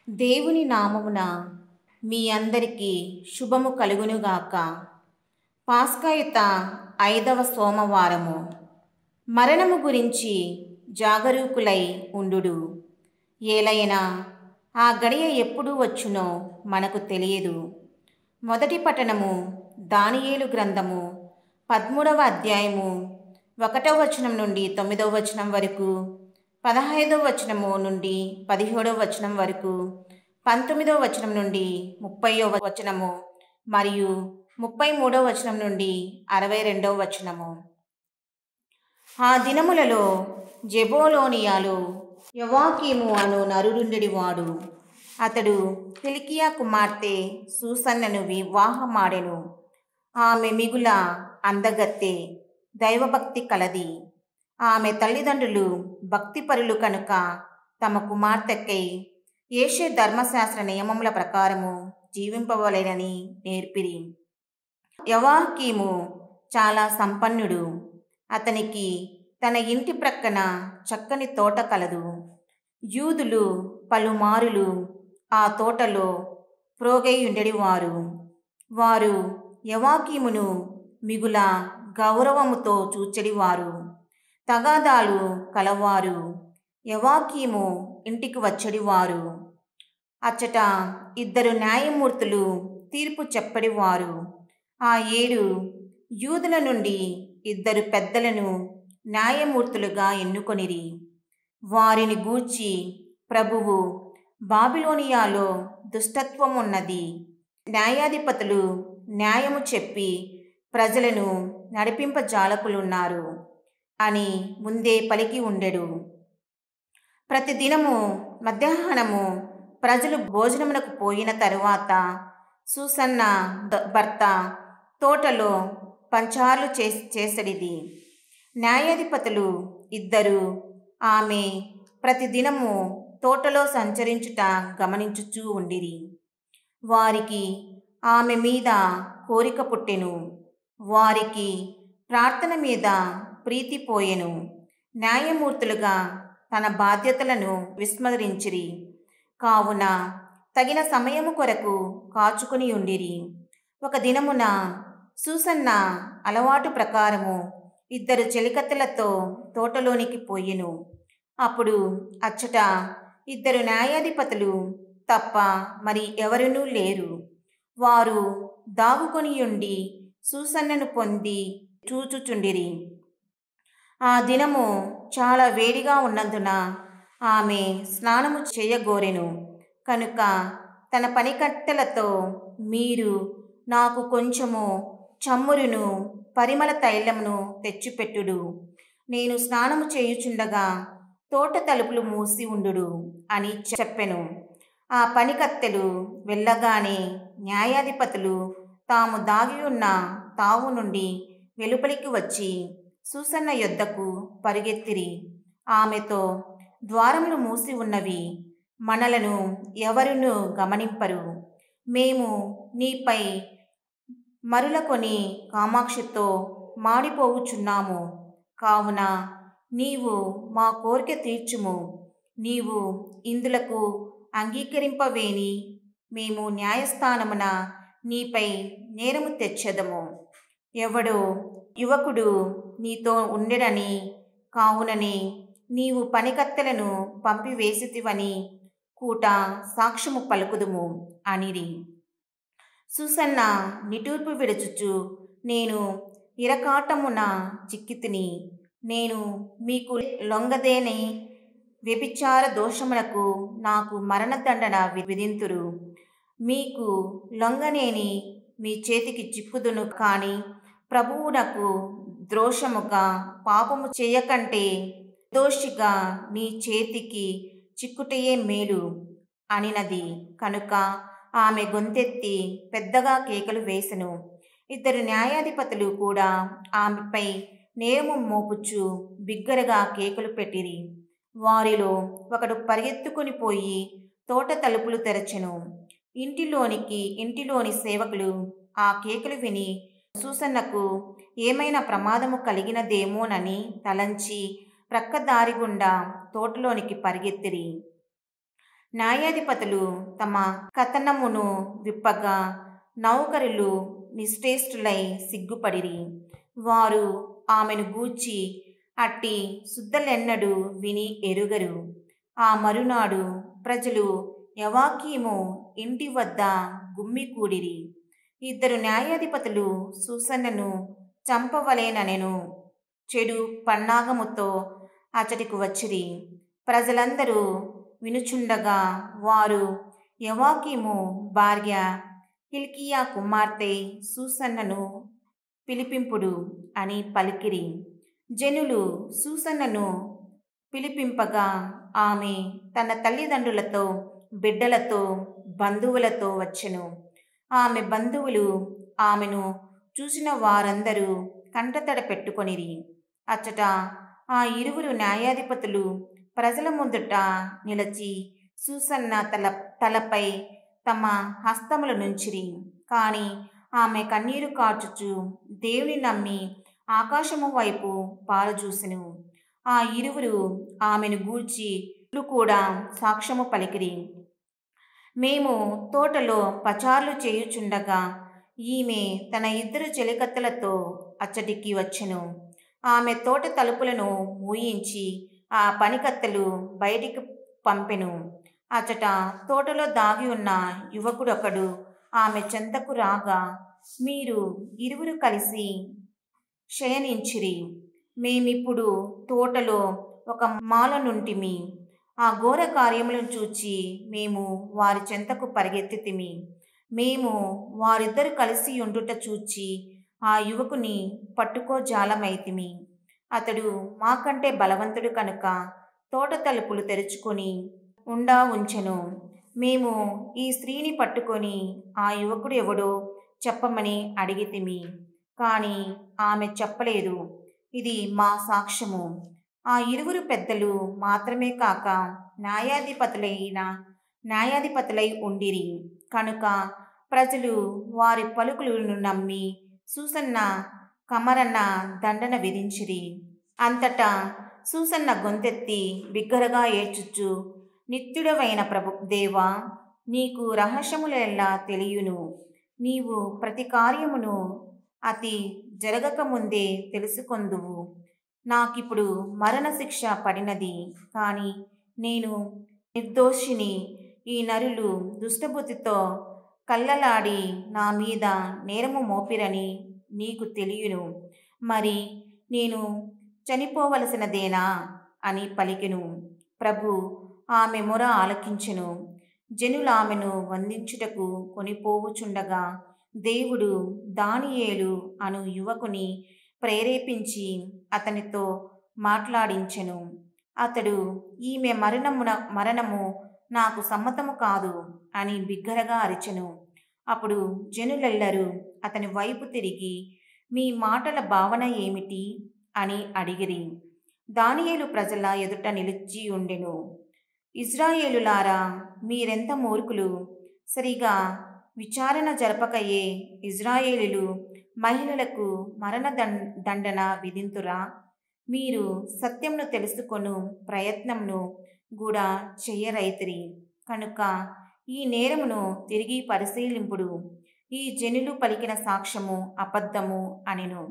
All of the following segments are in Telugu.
దేవుని నామమున మీ అందరికీ శుభము కలుగునుగాక పాస్కాయుత ఐదవ సోమవారము మరణము గురించి జాగరూకులై ఉండుడు ఏలైనా ఆ గడియ ఎప్పుడు వచ్చునో మనకు తెలియదు మొదటి పట్టణము దానియేలు గ్రంథము పదమూడవ అధ్యాయము ఒకటవ వచనం నుండి తొమ్మిదవ వచనం వరకు పదహైదవ వచనము నుండి పదిహేడవ వచనం వరకు పంతొమ్మిదవ వచనం నుండి ముప్పైవ వచనము మరియు ముప్పై మూడవ వచనం నుండి అరవై రెండవ వచనము ఆ దినములలో జెబోలోనియాలో యవాకీము అను నరుడుండెడివాడు అతడు హిల్కియా కుమార్తె సూసన్నను వివాహమాడెను ఆమె మిగుల అందగత్తె దైవభక్తి కలది ఆమె తల్లిదండ్రులు భక్తిపరులు కనుక తమ కుమార్తెకై ఏషే ధర్మశాస్త్ర నియమముల ప్రకారము జీవింపవలెనని నేర్పిరి యవాకీము చాలా సంపన్నుడు అతనికి తన ఇంటి ప్రక్కన చక్కని తోట కలదు యూదులు పలుమారులు ఆ తోటలో ప్రోగైయుండెడివారు వారు యవాకీమును మిగుల గౌరవముతో చూచెడివారు తగాదాలు కలవారు యవాకీము ఇంటికి వచ్చడివారు అచ్చట ఇద్దరు న్యాయమూర్తులు తీర్పు చెప్పడివారు ఆ ఏడు యూదుల నుండి ఇద్దరు పెద్దలను న్యాయమూర్తులుగా ఎన్నుకొనిరి వారిని గూర్చి ప్రభువు బాబిలోనియాలో దుష్టత్వం ఉన్నది న్యాయాధిపతులు న్యాయము చెప్పి ప్రజలను నడిపింపజాలకులున్నారు అని ముందే పలికి ఉండెడు ప్రతిదినము మధ్యాహ్నము ప్రజలు భోజనమునకు పోయిన తరువాత సూసన్న ద- భర్త తోటలో పంచార్లు చేసి చేసడిది న్యాయాధిపతులు ఇద్దరు ఆమె ప్రతిదినము తోటలో సంచరించుట గమనించుచూ ఉండిరి వారికి ఆమె మీద కోరిక పుట్టెను వారికి ప్రార్థన మీద ప్రీతి పోయెను న్యాయమూర్తులుగా తన బాధ్యతలను విస్మరించిరి కావున తగిన సమయము కొరకు కాచుకుని ఉండిరి ఒక దినమున సూసన్న అలవాటు ప్రకారము ఇద్దరు చెలికత్తెలతో తోటలోనికి పోయెను అప్పుడు అచ్చట ఇద్దరు న్యాయాధిపతులు తప్ప మరి ఎవరునూ లేరు వారు దాగుకొని ఉండి సూసన్నను పొంది చూచుచుండిరి ఆ దినము చాలా వేడిగా ఉన్నందున ఆమె స్నానము చేయగోరెను కనుక తన పనికత్తెలతో మీరు నాకు కొంచెము చమ్మురును పరిమళ తైలమును తెచ్చిపెట్టుడు నేను స్నానము చేయుచుండగా తోట తలుపులు మూసి ఉండుడు అని చెప్పెను ఆ పనికత్తెలు వెళ్ళగానే న్యాయాధిపతులు తాము దాగి ఉన్న తావు నుండి వెలుపలికి వచ్చి సూసన్న యొద్దకు పరుగెత్తిరి ఆమెతో ద్వారములు మూసి ఉన్నవి మనలను ఎవరును గమనింపరు మేము నీపై మరులకొని కామాక్షితో మాడిపోవుచున్నాము కావున నీవు మా కోరిక తీర్చుము నీవు ఇందులకు అంగీకరింపవేని మేము న్యాయస్థానమున నీపై నేరము తెచ్చెదము ఎవడో యువకుడు నీతో ఉండెడని కావునని నీవు పనికత్తెలను పంపివేసితివని కూట సాక్ష్యము పలుకుదుము అనిరి సుసన్న నిటూర్పు విడుచుచు నేను ఇరకాటమున చిక్కితిని నేను మీకు లొంగదేని వ్యభిచార దోషములకు నాకు మరణదండన వి- విధింతురు మీకు లొంగనేని మీ చేతికి చిక్కుదును కాని ప్రభువునకు ద్రోషముగా పాపము చేయకంటే దోషిగా నీ చేతికి చిక్కుటయే మేలు అనినది కనుక ఆమె గొంతెత్తి పెద్దగా కేకలు వేసెను ఇద్దరు న్యాయాధిపతులు కూడా ఆమెపై నేరము మోపుచు బిగ్గరగా కేకలు పెట్టిరి వారిలో ఒకడు పరిగెత్తుకుని పోయి తోట తలుపులు తెరచెను ఇంటిలోనికి ఇంటిలోని సేవకులు ఆ కేకలు విని సూసన్నకు ఏమైనా ప్రమాదము కలిగినదేమోనని తలంచి ప్రక్క దారి గుండా తోటలోనికి పరిగెత్తిరి న్యాయాధిపతులు తమ కథనమును విప్పగా నౌకరులు నిశ్చేష్టులై సిగ్గుపడిరి వారు ఆమెను గూర్చి అట్టి శుద్ధలెన్నడూ విని ఎరుగరు ఆ మరునాడు ప్రజలు యవాకీము ఇంటి వద్ద గుమ్మికూడిరి ఇద్దరు న్యాయాధిపతులు సూసన్నను చంపవలేననెను చెడు పన్నాగముతో అతడికి వచ్చిరి ప్రజలందరూ వినుచుండగా వారు యవాకీము భార్య హిల్కియా కుమార్తె సూసన్నను పిలిపింపుడు అని పలికిరి జనులు సూసన్నను పిలిపింపగా ఆమె తన తల్లిదండ్రులతో బిడ్డలతో బంధువులతో వచ్చెను ఆమె బంధువులు ఆమెను చూసిన వారందరూ కంటతడ పెట్టుకొనిరి అచ్చట ఆ ఇరువురు న్యాయాధిపతులు ప్రజల ముందుట నిలిచి సూసన్న తల తలపై తమ హస్తముల నుంచిరి కాని ఆమె కన్నీరు కార్చుచు దేవుని నమ్మి ఆకాశము వైపు పారజూసెను ఆ ఇరువురు ఆమెను గూర్చి కూడా సాక్ష్యము పలికిరి మేము తోటలో పచార్లు చేయుచుండగా ఈమె తన ఇద్దరు చెలికత్తెలతో అచ్చటికి వచ్చెను ఆమె తోట తలుపులను మూయించి ఆ పనికత్తెలు బయటికి పంపెను అచ్చట తోటలో దాగి ఉన్న యువకుడొకడు ఆమె చెంతకు రాగా మీరు ఇరువురు కలిసి శయనించిరి మేమిప్పుడు తోటలో ఒక మాలనుంటిమి ఆ ఘోర కార్యములను చూచి మేము వారి చెంతకు పరిగెత్తితిమి మేము వారిద్దరు కలిసి ఉండుట చూచి ఆ యువకుని పట్టుకోజాలమైతిమి అతడు మాకంటే బలవంతుడు కనుక తోట తలుపులు తెరుచుకొని ఉండా ఉంచెను మేము ఈ స్త్రీని పట్టుకొని ఆ యువకుడు ఎవడో చెప్పమని అడిగితిమి కానీ ఆమె చెప్పలేదు ఇది మా సాక్ష్యము ఆ ఇరువురు పెద్దలు మాత్రమే కాక న్యాయాధిపతులైన న్యాయాధిపతులై ఉండిరి కనుక ప్రజలు వారి పలుకులను నమ్మి సూసన్న కమరన్న దండన విధించిరి అంతటా సూసన్న గొంతెత్తి బిగ్గరగా ఏడ్చుచు నిత్యుడవైన ప్రభు దేవా నీకు రహస్యములెల్లా తెలియను నీవు ప్రతి కార్యమును అతి జరగకముందే తెలుసుకొందువు నాకిప్పుడు మరణశిక్ష పడినది కానీ నేను నిర్దోషిని ఈ నరులు దుష్టబుద్ధితో కళ్ళలాడి నా మీద నేరము మోపిరని నీకు తెలియను మరి నేను చనిపోవలసినదేనా అని పలికెను ప్రభు ఆమె మొర ఆలకించెను జనులు ఆమెను వందించుటకు కొనిపోవుచుండగా దేవుడు దానియేలు అను యువకుని ప్రేరేపించి అతనితో మాట్లాడించెను అతడు ఈమె మరణమున మరణము నాకు సమ్మతము కాదు అని బిగ్గరగా అరిచెను అప్పుడు జనులెల్లరూ అతని వైపు తిరిగి మీ మాటల భావన ఏమిటి అని అడిగిరి దానియేలు ప్రజల ఎదుట నిలిచి ఉండెను ఇజ్రాయేలులారా మీరెంత మూర్ఖులు సరిగా విచారణ జరపకయే ఇజ్రాయేలులు మహిళలకు మరణ దండ దండన విధింతురా మీరు సత్యంను తెలుసుకొను ప్రయత్నంను కూడా చెయ్యరైతిరి కనుక ఈ నేరమును తిరిగి పరిశీలింపుడు ఈ జనులు పలికిన సాక్ష్యము అబద్ధము అనెను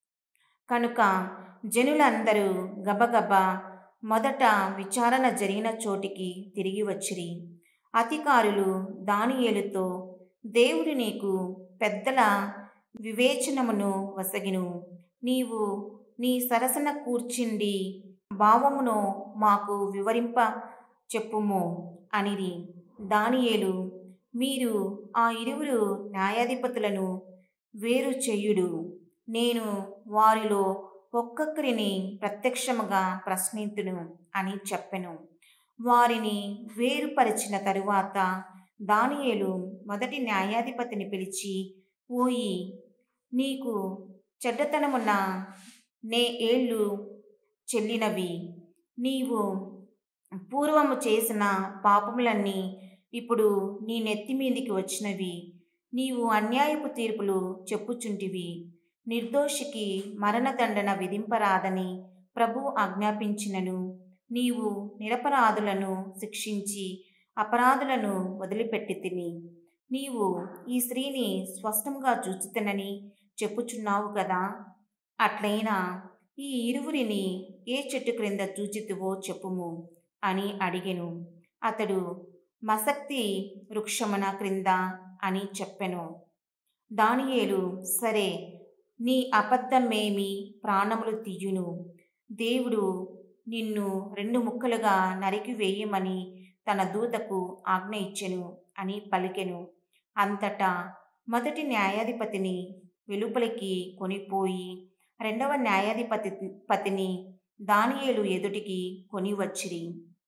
కనుక జనులందరూ గబగబా మొదట విచారణ జరిగిన చోటికి తిరిగి వచ్చిరి అధికారులు దానియేలుతో దేవుడు నీకు పెద్దల వివేచనమును వసగిను నీవు నీ సరసన కూర్చుండి భావమును మాకు వివరింప చెప్పుము అనిరి దానియేలు మీరు ఆ ఇరువురు న్యాయాధిపతులను వేరు చెయ్యుడు నేను వారిలో ఒక్కొక్కరిని ప్రత్యక్షముగా ప్రశ్నింతును అని చెప్పెను వారిని వేరుపరిచిన తరువాత దానియేలు మొదటి న్యాయాధిపతిని పిలిచి ఓయి నీకు చెడ్డతనమున్న నే ఏళ్ళు చెల్లినవి నీవు పూర్వము చేసిన పాపములన్నీ ఇప్పుడు నీ నెత్తి మీదికి వచ్చినవి నీవు అన్యాయపు తీర్పులు చెప్పుచుంటివి నిర్దోషికి మరణదండన విధింపరాదని ప్రభు ఆజ్ఞాపించినను నీవు నిరపరాధులను శిక్షించి అపరాధులను వదిలిపెట్టి తిని నీవు ఈ స్త్రీని స్పష్టంగా చూచుతునని చెప్పుచున్నావు కదా అట్లయినా ఈ ఇరువురిని ఏ చెట్టు క్రింద చూచితివో చెప్పుము అని అడిగెను అతడు మసక్తి వృక్షమున క్రింద అని చెప్పెను దానియేలు సరే నీ అబద్ధమేమి ప్రాణములు తీయును దేవుడు నిన్ను రెండు ముక్కలుగా నరికి వేయమని తన దూతకు ఆజ్ఞ ఇచ్చెను అని పలికెను అంతటా మొదటి న్యాయాధిపతిని వెలుపలికి కొనిపోయి రెండవ న్యాయాధిపతి పతిని దానియేలు ఎదుటికి కొని వచ్చిరి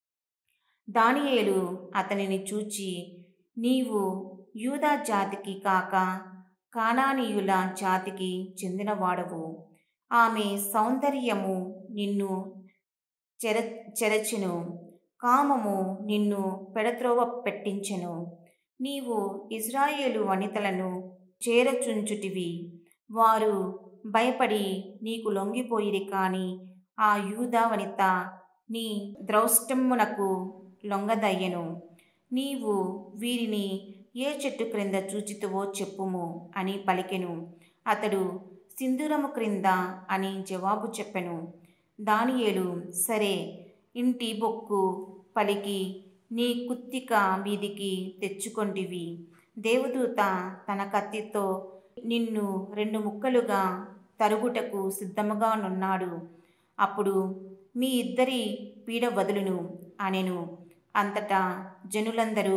దానియేలు అతనిని చూచి నీవు యూదా జాతికి కాక కానానీయుల జాతికి చెందినవాడవు ఆమె సౌందర్యము నిన్ను చెర చెరచును కామము నిన్ను పెడత్రోవ పెట్టించెను నీవు ఇజ్రాయేలు వనితలను చేరచుంచుటివి వారు భయపడి నీకు లొంగిపోయిరి కాని ఆ యూదా వనిత నీ ద్రౌష్టమునకు లొంగదయ్యను నీవు వీరిని ఏ చెట్టు క్రింద చూచితువో చెప్పుము అని పలికెను అతడు సింధూరము క్రింద అని జవాబు చెప్పెను దానియేలు సరే ఇంటి బొక్కు పలికి నీ కుత్తిక మీదికి తెచ్చుకొంటివి దేవదూత తన కత్తితో నిన్ను రెండు ముక్కలుగా తరుగుటకు సిద్ధముగా నున్నాడు అప్పుడు మీ ఇద్దరి పీడ వదులును అనెను అంతటా జనులందరూ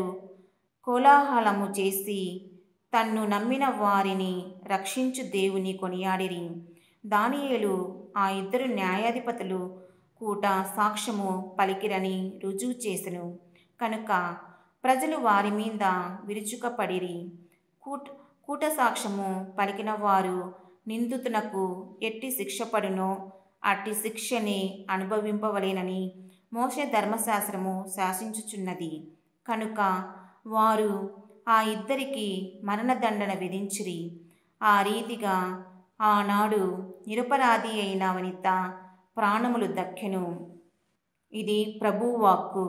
కోలాహలము చేసి తన్ను నమ్మిన వారిని రక్షించు దేవుని కొనియాడిరి దానియేలు ఆ ఇద్దరు న్యాయాధిపతులు కూట సాక్ష్యము పలికిరని రుజువు చేసెను కనుక ప్రజలు వారి మీద విరుచుకపడిరి కూట కూట సాక్ష్యము పలికిన వారు నిందితునకు ఎట్టి శిక్ష పడునో అట్టి శిక్షని అనుభవింపవలేనని మోసే ధర్మశాస్త్రము శాసించుచున్నది కనుక వారు ఆ ఇద్దరికి మరణదండన విధించిరి ఆ రీతిగా ఆనాడు నిరపరాధి అయిన వనిత ప్రాణములు దక్కెను ఇది ప్రభువాక్కు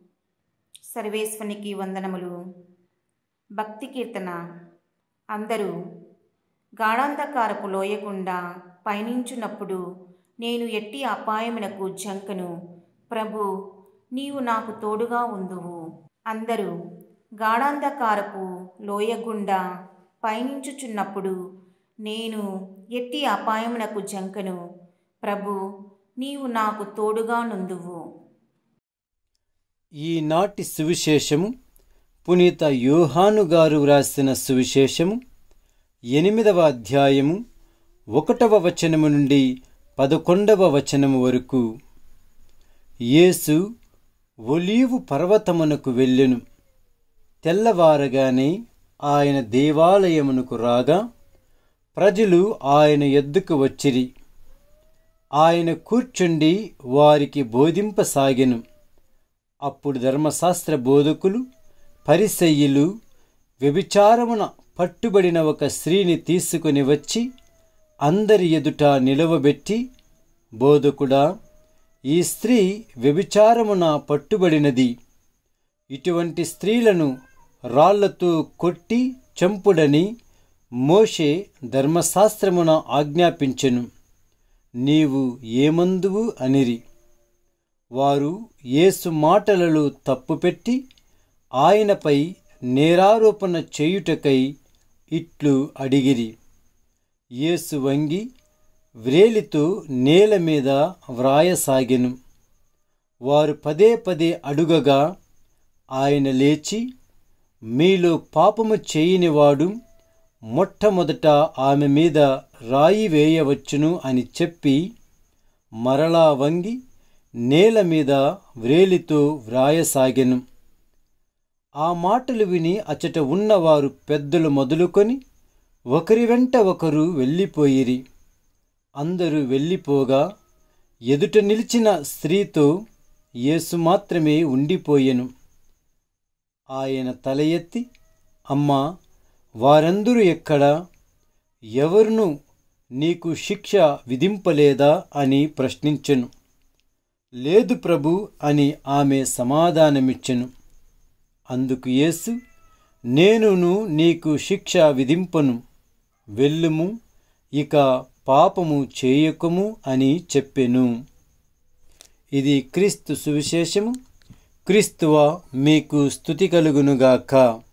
సర్వేశ్వనికి వందనములు భక్తి కీర్తన అందరూ గాఢాంధకారపు లోయకుండా పయనించున్నప్పుడు నేను ఎట్టి అపాయమునకు జంకను ప్రభు నీవు నాకు తోడుగా ఉందువు అందరూ గాఢాంధకారపు లోయగుండా పయనించుచున్నప్పుడు నేను ఎట్టి అపాయమునకు జంకను ప్రభు నీవు నాకు తోడుగా నుందువు ఈనాటి సువిశేషము పునీత యోహాను గారు వ్రాసిన సువిశేషము ఎనిమిదవ అధ్యాయము ఒకటవ వచనము నుండి పదకొండవ వచనము వరకు యేసు ఒలీవు పర్వతమునకు వెళ్ళెను తెల్లవారగానే ఆయన దేవాలయమునకు రాగా ప్రజలు ఆయన ఎద్దుకు వచ్చిరి ఆయన కూర్చుండి వారికి బోధింపసాగెను అప్పుడు ధర్మశాస్త్ర బోధకులు పరిసయ్యులు వ్యభిచారమున పట్టుబడిన ఒక స్త్రీని తీసుకుని వచ్చి అందరి ఎదుట నిలవబెట్టి బోధకుడా ఈ స్త్రీ వ్యభిచారమున పట్టుబడినది ఇటువంటి స్త్రీలను రాళ్లతో కొట్టి చంపుడని మోషే ధర్మశాస్త్రమున ఆజ్ఞాపించెను నీవు ఏమందువు అనిరి వారు యేసు మాటలలో తప్పుపెట్టి ఆయనపై నేరారోపణ చేయుటకై ఇట్లు అడిగిరి యేసు వంగి వ్రేలితో నేల మీద వ్రాయసాగెను వారు పదే పదే అడుగగా ఆయన లేచి మీలో పాపము చేయనివాడు మొట్టమొదట ఆమె మీద రాయి వేయవచ్చును అని చెప్పి మరలా వంగి నేల మీద వ్రేలితో వ్రాయసాగెను ఆ మాటలు విని అచట ఉన్నవారు పెద్దలు మొదలుకొని ఒకరి వెంట ఒకరు వెళ్ళిపోయిరి అందరూ వెళ్ళిపోగా ఎదుట నిలిచిన స్త్రీతో యేసు మాత్రమే ఉండిపోయెను ఆయన తల ఎత్తి అమ్మా వారందరూ ఎక్కడా ఎవరును నీకు శిక్ష విధింపలేదా అని ప్రశ్నించెను లేదు ప్రభు అని ఆమె సమాధానమిచ్చెను అందుకు యేసు నేనును నీకు శిక్ష విధింపను వెళ్ళుము ఇక పాపము చేయకము అని చెప్పెను ఇది క్రీస్తు సువిశేషము క్రీస్తువ మీకు స్థుతి కలుగునుగాక